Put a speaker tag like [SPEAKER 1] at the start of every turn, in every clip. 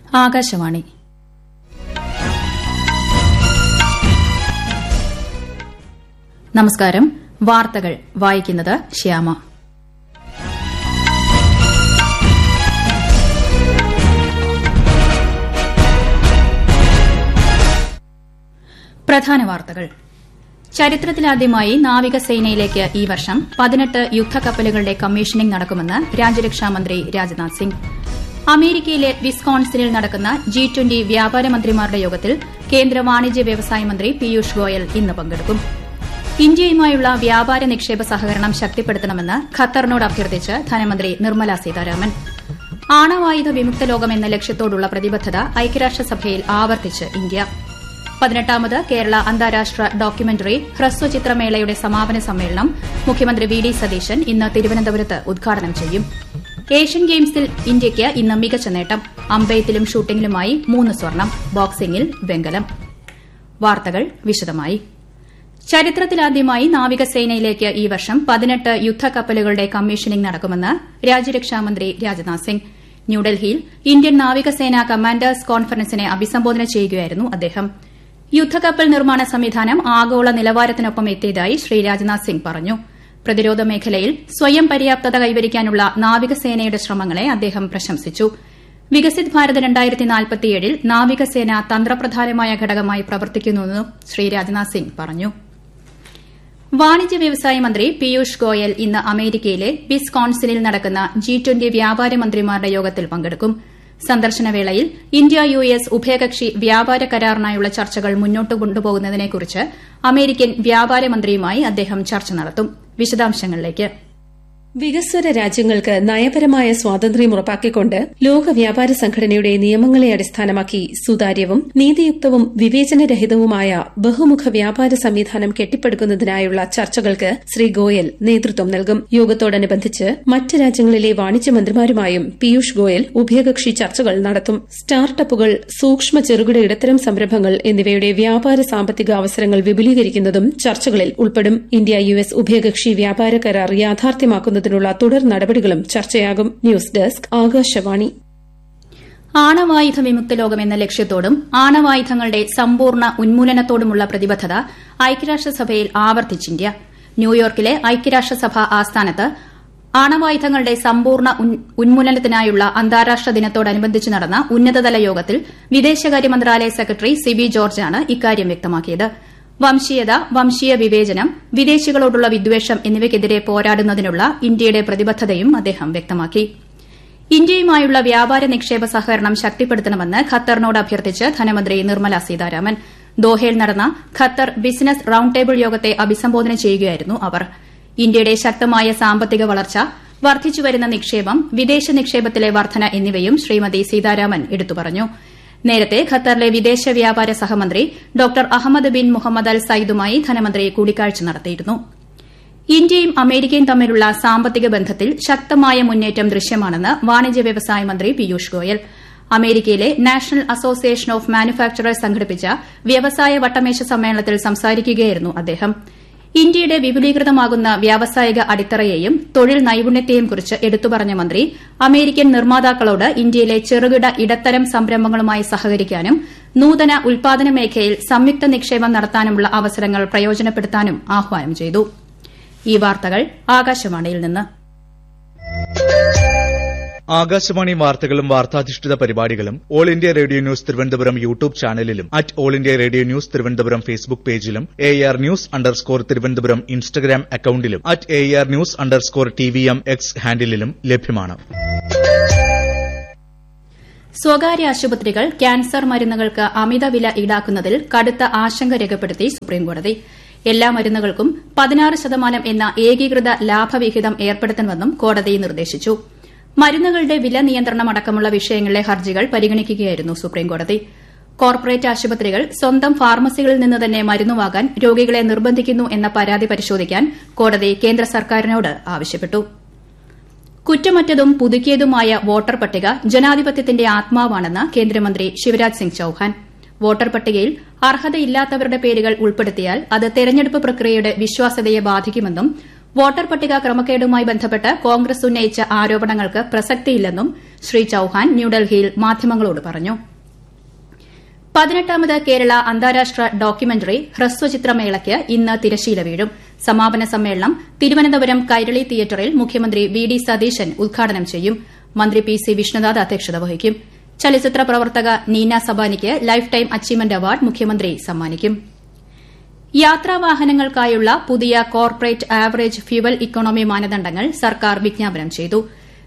[SPEAKER 1] ആകാശവാണി നമസ്കാരം വാർത്തകൾ വായിക്കുന്നത് ശ്യാമ പ്രധാന വാർത്തകൾ ചരിത്രത്തിലാദ്യമായി നാവികസേനയിലേക്ക് ഈ വർഷം പതിനെട്ട് യുദ്ധക്കപ്പലുകളുടെ കമ്മീഷനിംഗ് നടക്കുമെന്ന് രാജ്യരക്ഷാമന്ത്രി രാജ്നാഥ് സിംഗ് അമേരിക്കയിലെ വിസ്കോൺസിനിൽ നടക്കുന്ന ജി ട്വന്റി വ്യാപാര മന്ത്രിമാരുടെ യോഗത്തിൽ കേന്ദ്ര വാണിജ്യ വ്യവസായ മന്ത്രി പീയൂഷ് ഗോയൽ ഇന്ന് പങ്കെടുക്കും ഇന്ത്യയുമായുള്ള വ്യാപാര നിക്ഷേപ സഹകരണം ശക്തിപ്പെടുത്തണമെന്ന് ഖത്തറിനോട് അഭ്യർത്ഥിച്ച് ധനമന്ത്രി നിർമ്മല സീതാരാമൻ ആണവായുധ വിമുക്ത ലോകം എന്ന ലക്ഷ്യത്തോടുള്ള പ്രതിബദ്ധത ഐക്യരാഷ്ട്രസഭയിൽ ആവർത്തിച്ച് ഇന്ത്യ പതിനെട്ടാമത് കേരള അന്താരാഷ്ട്ര ഡോക്യുമെന്ററി ഹ്രസ്വചിത്രമേളയുടെ സമാപന സമ്മേളനം മുഖ്യമന്ത്രി വി ഡി സതീശൻ ഇന്ന് തിരുവനന്തപുരത്ത് ഉദ്ഘാടനം ചെയ്യും ഏഷ്യൻ ഗെയിംസിൽ ഇന്ത്യയ്ക്ക് ഇന്ന് മികച്ച നേട്ടം അമ്പെയ്ത്തിലും ഷൂട്ടിംഗിലുമായി മൂന്ന് സ്വർണം ബോക്സിംഗിൽ വെങ്കലം വാർത്തകൾ വിശദമായി ചരിത്രത്തിലാദ്യമായി നാവികസേനയിലേക്ക് ഈ വർഷം പതിനെട്ട് യുദ്ധക്കപ്പലുകളുടെ കമ്മീഷനിംഗ് നടക്കുമെന്ന് രാജ്യരക്ഷാമന്ത്രി രാജ്നാഥ് സിംഗ് ന്യൂഡൽഹിയിൽ ഇന്ത്യൻ നാവികസേന കമാൻഡേഴ്സ് കോൺഫറൻസിനെ അഭിസംബോധന ചെയ്യുകയായിരുന്നു അദ്ദേഹം യുദ്ധക്കപ്പൽ നിർമ്മാണ സംവിധാനം ആഗോള നിലവാരത്തിനൊപ്പം എത്തിയതായി ശ്രീ രാജ്നാഥ് സിംഗ് പറഞ്ഞു പ്രതിരോധ മേഖലയിൽ സ്വയം പര്യാപ്തത കൈവരിക്കാനുള്ള നാവികസേനയുടെ ശ്രമങ്ങളെ അദ്ദേഹം പ്രശംസിച്ചു വികസിത് ഭാരത് ൽ നാവികസേന തന്ത്രപ്രധാനമായ ഘടകമായി പ്രവർത്തിക്കുന്നുവെന്നും ശ്രീ രാജ്നാഥ് സിംഗ് പറഞ്ഞു വാണിജ്യ വ്യവസായ മന്ത്രി പീയൂഷ് ഗോയൽ ഇന്ന് അമേരിക്കയിലെ വിസ്കോൺസിനിൽ നടക്കുന്ന ജി ട്വന്റി വ്യാപാര മന്ത്രിമാരുടെ യോഗത്തിൽ പങ്കെടുക്കും സന്ദർശനവേളയിൽ ഇന്ത്യ യു എസ് ഉഭയകക്ഷി വ്യാപാര കരാറിനായുള്ള ചർച്ചകൾ മുന്നോട്ട് കൊണ്ടുപോകുന്നതിനെക്കുറിച്ച് അമേരിക്കൻ വ്യാപാര മന്ത്രിയുമായി അദ്ദേഹം ചർച്ച നടത്തും വിശദാംശങ്ങളിലേക്ക്
[SPEAKER 2] വികസ്വര രാജ്യങ്ങൾക്ക് നയപരമായ സ്വാതന്ത്ര്യം ഉറപ്പാക്കിക്കൊണ്ട് ലോക വ്യാപാര സംഘടനയുടെ നിയമങ്ങളെ അടിസ്ഥാനമാക്കി സുതാര്യവും നീതിയുക്തവും വിവേചനരഹിതവുമായ ബഹുമുഖ വ്യാപാര സംവിധാനം കെട്ടിപ്പടുക്കുന്നതിനായുള്ള ചർച്ചകൾക്ക് ശ്രീ ഗോയൽ നേതൃത്വം നൽകും യോഗത്തോടനുബന്ധിച്ച് മറ്റ് രാജ്യങ്ങളിലെ വാണിജ്യമന്ത്രിമാരുമായും പീയൂഷ് ഗോയൽ ഉഭയകക്ഷി ചർച്ചകൾ നടത്തും സ്റ്റാർട്ടപ്പുകൾ സൂക്ഷ്മ ചെറുകിട ഇടത്തരം സംരംഭങ്ങൾ എന്നിവയുടെ വ്യാപാര സാമ്പത്തിക അവസരങ്ങൾ വിപുലീകരിക്കുന്നതും ചർച്ചകളിൽ ഉൾപ്പെടും ഇന്ത്യ യു എസ് ഉഭയകക്ഷി വ്യാപാര കരാർ യാഥാർത്ഥ്യമാക്കുന്നത് ചെയ്യുന്നതിനുള്ള തുടർ നടപടികളും ചർച്ചയാകും ന്യൂസ് ഡെസ്ക് ആകാശവാണി
[SPEAKER 1] ആണവായുധ വിമുക്ത ലോകം എന്ന ലക്ഷ്യത്തോടും ആണവായുധങ്ങളുടെ സമ്പൂർണ്ണ ഉന്മൂലനത്തോടുമുള്ള പ്രതിബദ്ധത ഐക്യരാഷ്ട്രസഭയിൽ ആവർത്തിച്ച് ഇന്ത്യ ന്യൂയോർക്കിലെ ഐക്യരാഷ്ട്രസഭ ആസ്ഥാനത്ത് ആണവായുധങ്ങളുടെ സമ്പൂർണ്ണ ഉന്മൂലനത്തിനായുള്ള അന്താരാഷ്ട്ര ദിനത്തോടനുബന്ധിച്ച് നടന്ന ഉന്നതതല യോഗത്തിൽ വിദേശകാര്യ മന്ത്രാലയ സെക്രട്ടറി സിബി ജോർജാണ് ഇക്കാര്യം വ്യക്തമാക്കിയത് വംശീയത വംശീയ വിവേചനം വിദേശികളോടുള്ള വിദ്വേഷം എന്നിവയ്ക്കെതിരെ പോരാടുന്നതിനുള്ള ഇന്ത്യയുടെ പ്രതിബദ്ധതയും അദ്ദേഹം വ്യക്തമാക്കി ഇന്ത്യയുമായുള്ള വ്യാപാര നിക്ഷേപ സഹകരണം ശക്തിപ്പെടുത്തണമെന്ന് ഖത്തറിനോട് അഭ്യർത്ഥിച്ച് ധനമന്ത്രി നിർമ്മല സീതാരാമൻ ദോഹയിൽ നടന്ന ഖത്തർ ബിസിനസ് റൌണ്ട് ടേബിൾ യോഗത്തെ അഭിസംബോധന ചെയ്യുകയായിരുന്നു അവർ ഇന്ത്യയുടെ ശക്തമായ സാമ്പത്തിക വളർച്ച വർദ്ധിച്ചുവരുന്ന നിക്ഷേപം വിദേശ നിക്ഷേപത്തിലെ വർധന എന്നിവയും ശ്രീമതി സീതാരാമൻ എടുത്തുപറഞ്ഞു നേരത്തെ ഖത്തറിലെ വിദേശ വ്യാപാര സഹമന്ത്രി doctor Ahmed bin Mohammed Al സയ്യിദുമായി ധനമന്ത്രി കൂടിക്കാഴ്ച നടത്തിയിരുന്നു ഇന്ത്യയും അമേരിക്കയും തമ്മിലുള്ള സാമ്പത്തിക ബന്ധത്തിൽ ശക്തമായ മുന്നേറ്റം ദൃശ്യമാണെന്ന് വാണിജ്യ വ്യവസായ മന്ത്രി പീയൂഷ് ഗോയൽ അമേരിക്കയിലെ നാഷണൽ അസോസിയേഷൻ ഓഫ് മാനുഫാക്ചറേഴ്സ് സംഘടിപ്പിച്ച വ്യവസായ വട്ടമേശ സമ്മേളനത്തിൽ സംസാരിക്കുകയായിരുന്നു അദ്ദേഹം ഇന്ത്യയുടെ വിപുലീകൃതമാകുന്ന വ്യാവസായിക അടിത്തറയെയും തൊഴിൽ നൈപുണ്യത്തെയും കുറിച്ച് എടുത്തുപറഞ്ഞ മന്ത്രി അമേരിക്കൻ നിർമ്മാതാക്കളോട് ഇന്ത്യയിലെ ചെറുകിട ഇടത്തരം സംരംഭങ്ങളുമായി സഹകരിക്കാനും നൂതന ഉൽപാദന മേഖലയിൽ സംയുക്ത നിക്ഷേപം നടത്താനുമുള്ള അവസരങ്ങൾ പ്രയോജനപ്പെടുത്താനും ആഹ്വാനം ചെയ്തു ഈ വാർത്തകൾ ആകാശവാണിയിൽ നിന്ന്
[SPEAKER 3] ആകാശവാണി വാർത്തകളും വാർത്താധിഷ്ഠിത പരിപാടികളും all India radio news Thiruvananthapuram YouTube ചാനലിലും at all India radio news Thiruvananthapuram Facebook പേജിലും A R news underscore Thiruvananthapuram Instagram അക്കൌണ്ടിലും at A R news underscore T V M X ഹാൻഡിലും ലഭ്യമാണ്
[SPEAKER 1] സ്വകാര്യ ആശുപത്രികൾ ക്യാൻസർ മരുന്നുകൾക്ക് അമിതവില ഈടാക്കുന്നതിൽ കടുത്ത ആശങ്ക രേഖപ്പെടുത്തി സുപ്രീംകോടതി എല്ലാ മരുന്നുകൾക്കും പതിനാറ് ശതമാനം എന്ന ഏകീകൃത ലാഭവിഹിതം ഏർപ്പെടുത്തണമെന്നും കോടതി നിർദ്ദേശിച്ചു മരുന്നുകളുടെ വില നിയന്ത്രണം അടക്കമുള്ള വിഷയങ്ങളിലെ ഹർജികൾ പരിഗണിക്കുകയായിരുന്നു സുപ്രീംകോടതി കോർപ്പറേറ്റ് ആശുപത്രികൾ സ്വന്തം ഫാർമസികളിൽ നിന്ന് തന്നെ മരുന്ന് വാങ്ങാൻ രോഗികളെ നിർബന്ധിക്കുന്നു എന്ന പരാതി പരിശോധിക്കാൻ കോടതി കേന്ദ്ര സർക്കാരിനോട് ആവശ്യപ്പെട്ടു കുറ്റമറ്റതും പുതുക്കിയതുമായ വോട്ടർ പട്ടിക ജനാധിപത്യത്തിന്റെ ആത്മാവാണെന്ന് കേന്ദ്രമന്ത്രി ശിവരാജ് സിംഗ് ചൌഹാൻ വോട്ടർ പട്ടികയിൽ അർഹതയില്ലാത്തവരുടെ പേരുകൾ ഉൾപ്പെടുത്തിയാൽ അത് തെരഞ്ഞെടുപ്പ് പ്രക്രിയയുടെ വിശ്വാസ്യതയെ ബാധിക്കുമെന്നും വോട്ടർ പട്ടിക ക്രമക്കേടുമായി ബന്ധപ്പെട്ട് കോൺഗ്രസ് ഉന്നയിച്ച ആരോപണങ്ങൾക്ക് പ്രസക്തിയില്ലെന്നും ശ്രീ ചൌഹാൻ ന്യൂഡൽഹിയിൽ മാധ്യമങ്ങളോട് പറഞ്ഞു പതിനെട്ടാമത് കേരള അന്താരാഷ്ട്ര ഡോക്യുമെന്ററി ഹ്രസ്വചിത്രമേളയ്ക്ക് ഇന്ന് തിരശീല വീഴും സമാപന സമ്മേളനം തിരുവനന്തപുരം കൈരളി തിയേറ്ററിൽ മുഖ്യമന്ത്രി വി ഡി സതീശൻ ഉദ്ഘാടനം ചെയ്യും മന്ത്രി പി സി വിഷ്ണുനാഥ് അധ്യക്ഷത വഹിക്കും ചലച്ചിത്ര പ്രവർത്തക നീന സബാനിക്ക് ലൈഫ് ടൈം അച്ചീവ്മെന്റ് അവാർഡ് മുഖ്യമന്ത്രി സമ്മാനിക്കും യാത്രാവാഹനങ്ങൾക്കായുള്ള പുതിയ കോർപ്പറേറ്റ് ആവറേജ് ഫ്യുവൽ ഇക്കോണമി മാനദണ്ഡങ്ങൾ സർക്കാർ വിജ്ഞാപനം ചെയ്തു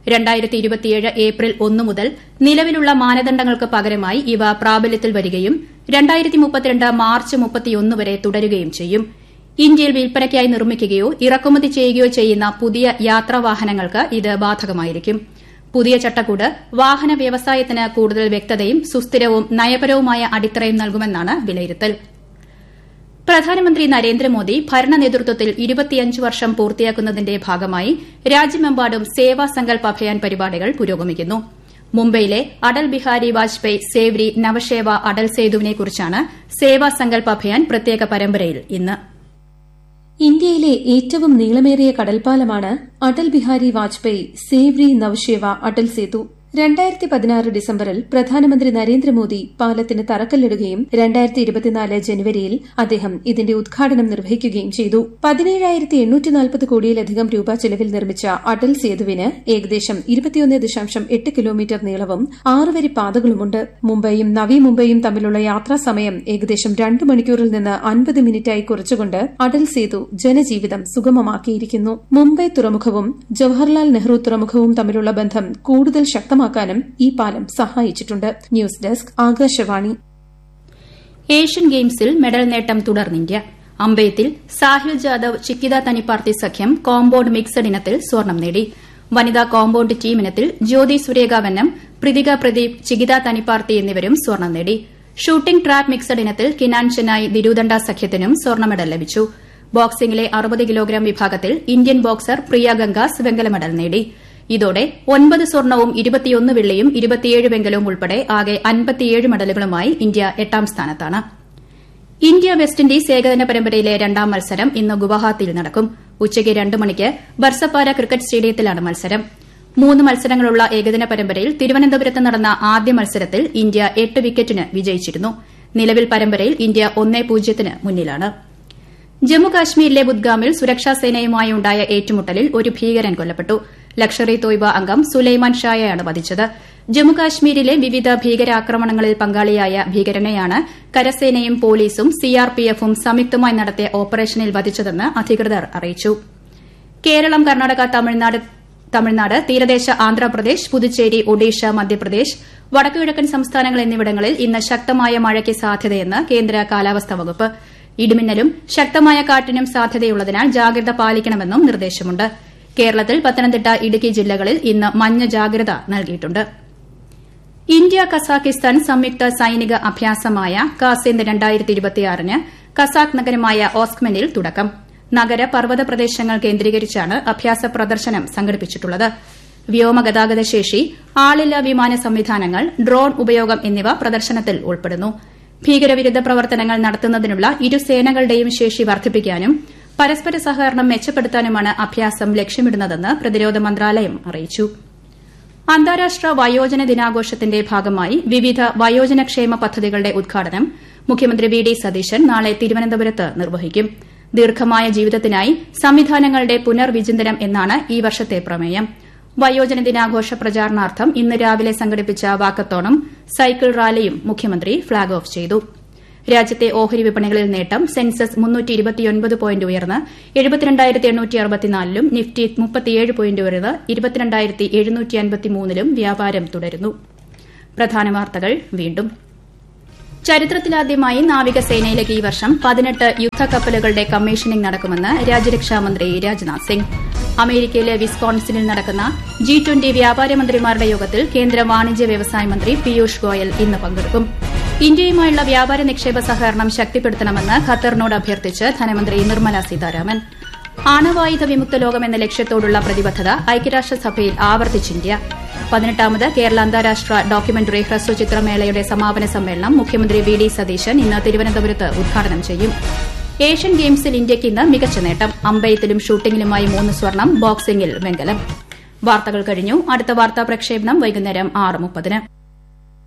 [SPEAKER 1] ഏപ്രിൽ ഒന്ന് മുതൽ നിലവിലുള്ള മാനദണ്ഡങ്ങൾക്ക് പകരമായി ഇവ പ്രാബല്യത്തിൽ വരികയും മാർച്ച് മുപ്പത്തിയൊന്ന് വരെ തുടരുകയും ചെയ്യും ഇന്ത്യയിൽ വിൽപ്പനയ്ക്കായി നിർമ്മിക്കുകയോ ഇറക്കുമതി ചെയ്യുകയോ ചെയ്യുന്ന പുതിയ യാത്രാവാഹനങ്ങൾക്ക് ഇത് ബാധകമായിരിക്കും പുതിയ ചട്ടക്കൂട് വാഹന വ്യവസായത്തിന് കൂടുതൽ വ്യക്തതയും സുസ്ഥിരവും നയപരവുമായ അടിത്തറയും നൽകുമെന്നാണ് വിലയിരുത്തൽ പ്രധാനമന്ത്രി നരേന്ദ്രമോദി ഭരണ നേതൃത്വത്തിൽ ഇരുപത്തിയഞ്ച് വർഷം പൂർത്തിയാക്കുന്നതിന്റെ ഭാഗമായി രാജ്യമെമ്പാടും സേവാ സങ്കൽപ് അഭിയാൻ പരിപാടികൾ പുരോഗമിക്കുന്നു മുംബൈയിലെ അടൽ ബിഹാരി വാജ്പേയി സേവ്രി നവശേവ അടൽ സേതുവിനെക്കുറിച്ചാണ് സേവാ സങ്കൽപ് അഭിയാൻ പ്രത്യേക പരമ്പരയിൽ ഇന്ന്
[SPEAKER 2] ഇന്ത്യയിലെ ഏറ്റവും നീളമേറിയ കടൽപ്പാലമാണ് അടൽ ബിഹാരി വാജ്പേയി സേവ്രി നവശേവ അടൽ സേതു രണ്ടായിരത്തി പതിനാറ് ഡിസംബറിൽ പ്രധാനമന്ത്രി നരേന്ദ്രമോദി പാലത്തിന് തറക്കല്ലിടുകയും രണ്ടായിരത്തി ഇരുപത്തിനാല് ജനുവരിയിൽ അദ്ദേഹം ഇതിന്റെ ഉദ്ഘാടനം നിർവഹിക്കുകയും ചെയ്തു പതിനേഴായിരത്തി എണ്ണൂറ്റി നാൽപ്പത് കോടിയിലധികം രൂപ ചെലവിൽ നിർമ്മിച്ച അടൽ സേതുവിന് ഏകദേശം ഇരുപത്തിയൊന്ന് ദശാംശം എട്ട് കിലോമീറ്റർ നീളവും ആറുവരി പാതകളുമുണ്ട് മുംബൈയും നവി മുംബൈയും തമ്മിലുള്ള യാത്രാ സമയം ഏകദേശം രണ്ട് മണിക്കൂറിൽ നിന്ന് അൻപത് മിനിറ്റായി കുറച്ചുകൊണ്ട് അടൽ സേതു ജനജീവിതം സുഗമമാക്കിയിരിക്കുന്നു മുംബൈ തുറമുഖവും ജവഹർലാൽ നെഹ്റു തുറമുഖവും തമ്മിലുള്ള ബന്ധം കൂടുതൽ ശക്തമാക്കാനും ഈ പാലം സഹായിച്ചിട്ടുണ്ട് ന്യൂസ് ഡെസ്ക് ആകാശവാണി
[SPEAKER 1] ഏഷ്യൻ ഗെയിംസിൽ മെഡൽ നേട്ടം തുടർന്നിന്ത്യ അമ്പെയ്ത്തിൽ സാഹിൽ ജാദവ് ചിക്കിത തനിപ്പാർത്തി സഖ്യം കോമ്പൌണ്ട് മിക്സഡ് ഇനത്തിൽ സ്വർണം നേടി വനിതാ കോമ്പൌണ്ട് ടീം ഇനത്തിൽ ജ്യോതി സുരേഖ വെന്നം പ്രതിക പ്രദീപ് ചികിത തനിപ്പാർത്തി എന്നിവരും സ്വർണം നേടി ഷൂട്ടിംഗ് ട്രാപ്പ് മിക്സഡ് ഇനത്തിൽ കിനാൻ ചെന്നായി ദിരുദണ്ഡ സഖ്യത്തിനും സ്വർണ്ണ മെഡൽ ലഭിച്ചു ബോക്സിംഗിലെ അറുപത് കിലോഗ്രാം വിഭാഗത്തിൽ ഇന്ത്യൻ ബോക്സർ പ്രിയ ഗംഗാസ് വെങ്കല മെഡൽ നേടി ഇതോടെ ഒൻപത് സ്വർണവും ഇരുപത്തിയൊന്ന് വെള്ളിയും ഇരുപത്തിയേഴ് വെങ്കലവും ഉൾപ്പെടെ ആകെ അൻപത്തിയേഴ് മെഡലുകളുമായി ഇന്ത്യ എട്ടാം സ്ഥാനത്താണ് ഇന്ത്യ വെസ്റ്റ് ഇൻഡീസ് ഏകദിന പരമ്പരയിലെ രണ്ടാം മത്സരം ഇന്ന് ഗുവാഹത്തിയിൽ നടക്കും ഉച്ചയ്ക്ക് രണ്ട് മണിക്ക് ബർസപ്പാര ക്രിക്കറ്റ് സ്റ്റേഡിയത്തിലാണ് മത്സരം മൂന്ന് മത്സരങ്ങളുള്ള ഏകദിന പരമ്പരയിൽ തിരുവനന്തപുരത്ത് നടന്ന ആദ്യ മത്സരത്തിൽ ഇന്ത്യ എട്ട് വിക്കറ്റിന് വിജയിച്ചിരുന്നു നിലവിൽ പരമ്പരയിൽ ഇന്ത്യ ഒന്നേ പൂജ്യത്തിന് മുന്നിലാണ് ജമ്മുകാശ്മീരിലെ ബുദ്ഗാമിൽ സുരക്ഷാസേനയുമായി ഉണ്ടായ ഏറ്റുമുട്ടലിൽ ഒരു ഭീകരൻ കൊല്ലപ്പെട്ടു ലഷ്കർ ഇ തോയ്ബ അംഗം സുലൈമാൻ ഷായെയാണ് വധിച്ചത് ജമ്മുകാശ്മീരിലെ വിവിധ ഭീകരാക്രമണങ്ങളിൽ പങ്കാളിയായ ഭീകരനെയാണ് കരസേനയും പോലീസും സിആർപിഎഫും സംയുക്തമായി നടത്തിയ ഓപ്പറേഷനിൽ വധിച്ചതെന്ന് അധികൃതർ അറിയിച്ചു കേരളം കർണാടക തമിഴ്നാട് തീരദേശ ആന്ധ്രാപ്രദേശ് പുതുച്ചേരി ഒഡീഷ മധ്യപ്രദേശ് വടക്കുകിഴക്കൻ സംസ്ഥാനങ്ങൾ എന്നിവിടങ്ങളിൽ ഇന്ന് ശക്തമായ മഴയ്ക്ക് സാധ്യതയെന്ന് കേന്ദ്ര കാലാവസ്ഥാ വകുപ്പ് ഇടിമിന്നലും ശക്തമായ കാറ്റിനും സാധ്യതയുള്ളതിനാൽ ജാഗ്രത പാലിക്കണമെന്നും നിർദ്ദേശമുണ്ട് കേരളത്തിൽ പത്തനംതിട്ട ഇടുക്കി ജില്ലകളിൽ ഇന്ന് മഞ്ഞ ജാഗ്രത നൽകിയിട്ടുണ്ട് ഇന്ത്യ കസാഖിസ്ഥാൻ സംയുക്ത സൈനിക അഭ്യാസമായ കാസിന്ദ് ന് കസാഖ് നഗരമായ ഓസ്ക്മെനിൽ തുടക്കം നഗര പർവ്വത പ്രദേശങ്ങൾ കേന്ദ്രീകരിച്ചാണ് അഭ്യാസ പ്രദർശനം സംഘടിപ്പിച്ചിട്ടുള്ളത് വ്യോമഗതാഗത ശേഷി ആളില്ല വിമാന സംവിധാനങ്ങൾ ഡ്രോൺ ഉപയോഗം എന്നിവ പ്രദർശനത്തിൽ ഉൾപ്പെടുന്നു ഭീകരവിരുദ്ധ പ്രവർത്തനങ്ങൾ നടത്തുന്നതിനുള്ള ഇരു സേനകളുടെയും ശേഷി വർദ്ധിപ്പിക്കാനും പരസ്പര സഹകരണം മെച്ചപ്പെടുത്താനുമാണ് അഭ്യാസം ലക്ഷ്യമിടുന്നതെന്ന് പ്രതിരോധ മന്ത്രാലയം അറിയിച്ചു അന്താരാഷ്ട്ര വയോജന ദിനാഘോഷത്തിന്റെ ഭാഗമായി വിവിധ വയോജനക്ഷേമ പദ്ധതികളുടെ ഉദ്ഘാടനം മുഖ്യമന്ത്രി വി ഡി സതീശൻ നാളെ തിരുവനന്തപുരത്ത് നിർവഹിക്കും ദീർഘമായ ജീവിതത്തിനായി സംവിധാനങ്ങളുടെ പുനർവിചിന്തനം എന്നാണ് ഈ വർഷത്തെ പ്രമേയം വയോജന ദിനാഘോഷ പ്രചാരണാർത്ഥം ഇന്ന് രാവിലെ സംഘടിപ്പിച്ച വാക്കത്തോണും സൈക്കിൾ റാലിയും മുഖ്യമന്ത്രി ഫ്ളാഗ് ഓഫ് ചെയ്തു രാജ്യത്തെ ഓഹരി വിപണികളിൽ നേട്ടം സെൻസസ് പോയിന്റ് ഉയർന്ന് ലും നിഫ്റ്റി മുപ്പത്തിയേഴ് പോയിന്റ് ഉയർന്ന് ഇരുപത്തിരണ്ടായിരത്തി എഴുന്നൂറ്റി അൻപത്തിമൂന്നിലും വ്യാപാരം തുടരുന്നു പ്രധാന വാർത്തകൾ വീണ്ടും ചരിത്രത്തിലാദ്യമായി നാവികസേനയിലേക്ക് ഈ വർഷം പതിനെട്ട് യുദ്ധക്കപ്പലുകളുടെ കമ്മീഷനിംഗ് നടക്കുമെന്ന് രാജ്യരക്ഷാമന്ത്രി രാജ്നാഥ് സിംഗ് അമേരിക്കയിലെ വിസ്കോൺസിനിൽ നടക്കുന്ന ജി ട്വന്റി വ്യാപാര മന്ത്രിമാരുടെ യോഗത്തിൽ കേന്ദ്ര വാണിജ്യ വ്യവസായ മന്ത്രി പീയൂഷ് ഗോയൽ ഇന്ന് പങ്കെടുക്കും ഇന്ത്യയുമായുള്ള വ്യാപാര നിക്ഷേപ സഹകരണം ശക്തിപ്പെടുത്തണമെന്ന് ഖത്തറിനോട് അഭ്യർത്ഥിച്ച് ധനമന്ത്രി നിർമ്മല സീതാരാമൻ ആണവായുധ വിമുക്ത ലോകം എന്ന ലക്ഷ്യത്തോടുള്ള പ്രതിബദ്ധത ഐക്യരാഷ്ട്രസഭയിൽ ആവർത്തിച്ച് ഇന്ത്യ പതിനെട്ടാമത് കേരള അന്താരാഷ്ട്ര ഡോക്യുമെന്ററി ഹ്രസ്വചിത്രമേളയുടെ സമാപന സമ്മേളനം മുഖ്യമന്ത്രി വി ഡി സതീശൻ ഇന്ന് തിരുവനന്തപുരത്ത് ഉദ്ഘാടനം ചെയ്യും ഏഷ്യൻ ഗെയിംസിൽ ഇന്ത്യയ്ക്ക് ഇന്ന് മികച്ച നേട്ടം അമ്പയത്തിലും ഷൂട്ടിംഗിലുമായി മൂന്ന് സ്വർണം ബോക്സിംഗിൽ വെങ്കലം വാർത്തകൾ കഴിഞ്ഞു അടുത്ത വാർത്താ പ്രക്ഷേപണം വൈകുന്നേരം ആറ് മുപ്പതിന്